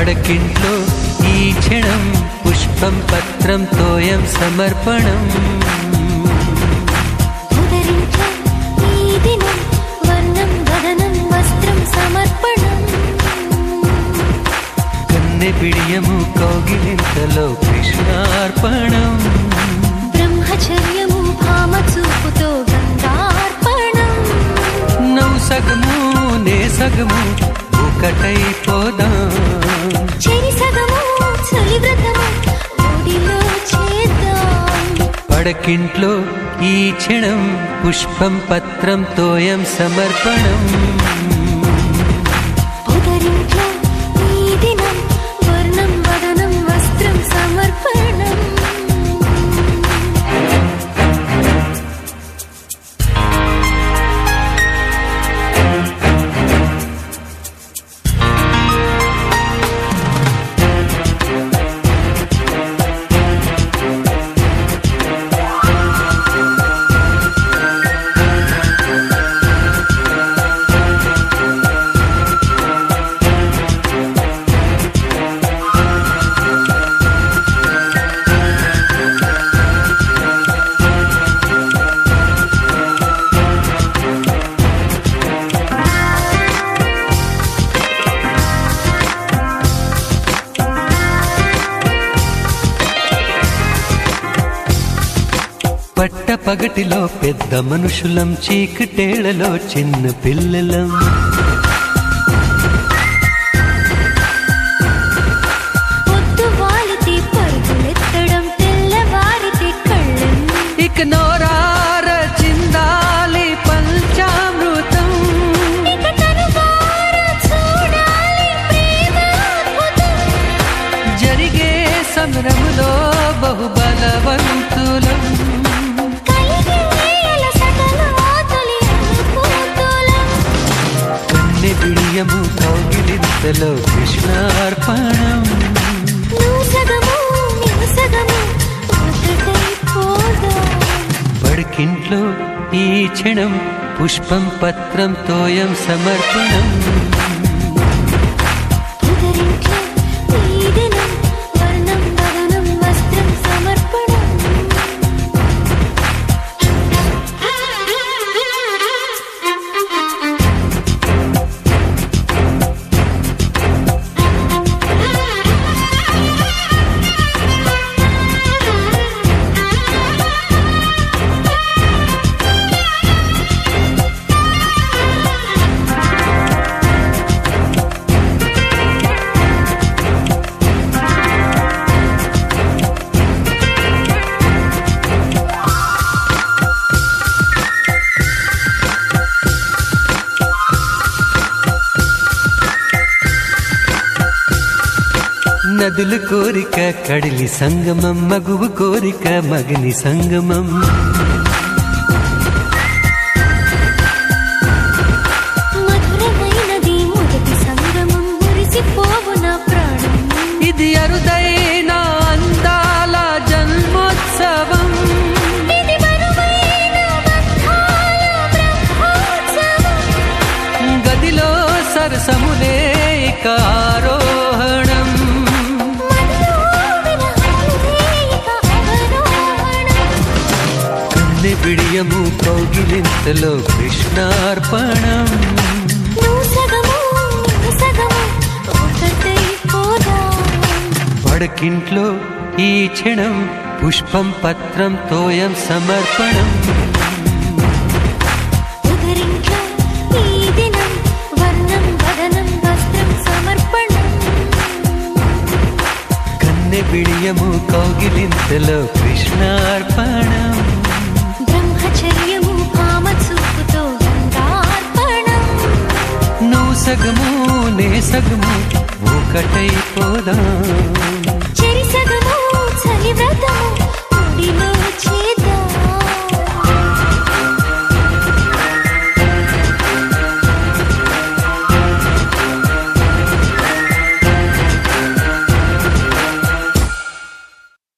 పడకింట్లో ఈ క్షణం పుష్పం పత్రం తోయం సమర్పణం ఉదరించే ఈ దినం వర్ణం వదనం వస్త్రం సమర్పణం కన్నె పిడియము కౌగిలింతలో కృష్ణార్పణం బ్రహ్మచర్యము భామ చూపుతో గంగార్పణం నవ్వు సగము నే సగము ఒకటైపోదాం చెరి సగము చలి వ్రతము ఒడిలో చేద్దాం పడకింట్లో ఈ క్షణం పుష్పం పత్రం తోయం సమర్పణం ఉదరించే ఈ దినం వర్ణం వదనం వస్త్రం సమర్పణం పట్ట పగటిలో పెద్ద మనుషులం చీకటేళ్లలో చిన్న పిల్లలం పొద్దు వాలితే పరుగులెత్తడం తెల్లవారితే కళ్ళం ఇక నోరార చిందాలి పంచామృతం ఇక తనువార చూడాలి ప్రేమ అద్భుతం జరిగే సమరములో బహుబలవంతులం కలిగే అలసటలో తొలి అనుభూతులం కన్నె బిడియము కౌగిలింతలో కృష్ణార్పణం నువ్వు సగము నేను సగము ఒకటైపోదాం పడకింట్లో ఈ క్షణం పుష్పం పత్రం తోయం సమర్పణం ఉదరించే ఈ దినం వర్ణం వదనం వస్త్రం సమర్పణం నదుల కోరిక కడిలి సంగమం మగువు కోరిక మగని సంగమం మధురమైనది మొదటి సంగమం మురిసిపోవు నా ప్రాణం ఇది అరుదైన అందాల జన్మోత్సవం ఇది బరువైన బంధాల బ్రహ్మోత్సవం గదిలో సరసములే ఇక ఆరోహణం మనలో విరహాలే ఇక అవరోహణం కన్నె బిడియము కౌగిలింతలో కృష్ణార్పణం నువ్వు సగము నేను సగము ఒకటైపోదాం పడకింట్లో ఈ క్షణం పుష్పం పత్రం తోయం సమర్పణం ఉదరించే ఈ దినం వర్ణం వదనం వస్త్రం సమర్పణం కన్నె బిడియము కౌగిలింతలో కృష్ణార్పణం బ్రహ్మచర్యము భామ చూపుతో గంగార్పణం నువ్వు సగము నే సగము ఒకటైపోదాం చెరి సగము చలి వ్రతము